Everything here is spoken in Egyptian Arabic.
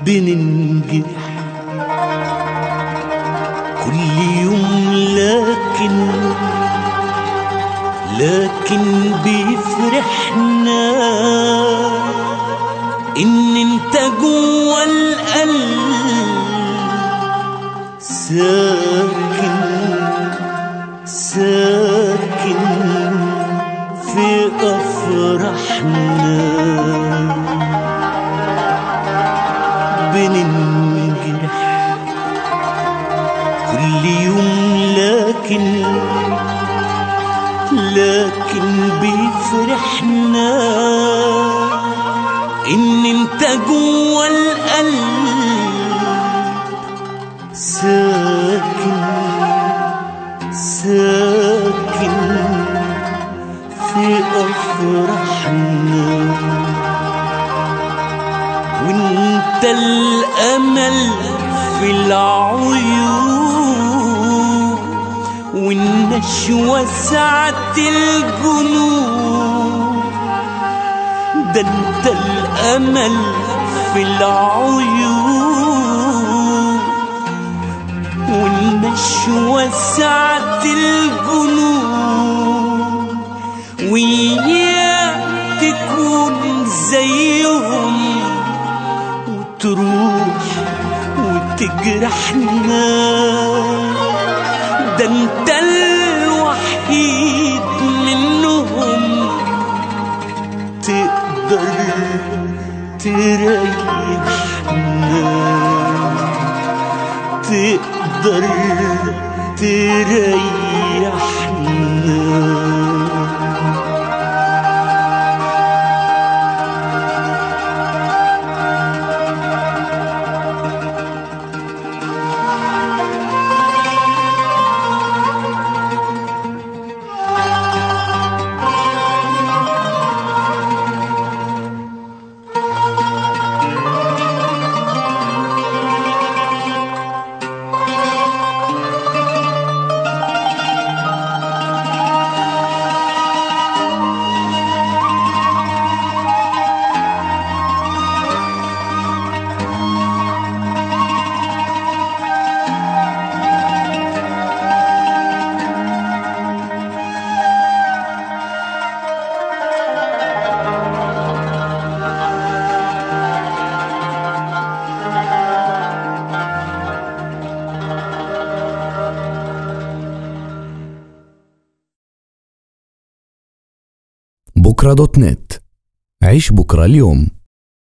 بننجرح كل يوم لكن لكن بيفرحنا ان انت جوا القلب ساكن ساكن في افراحنا بننجرح كل يوم لكن لكن بيفرحنا ان انت جوا القلب ساكن ساكن في افراحنا وانت الامل في العيون والنشوة سعة الجنون ده انت الامل في العيون والنشوة سعة الجنون وياك تكون زيهم وتروح وتجرحنا ده انت الوحيد منهم تقدر تريحنا تقدر تريحنا بكرة دوت نت عيش بكرة اليوم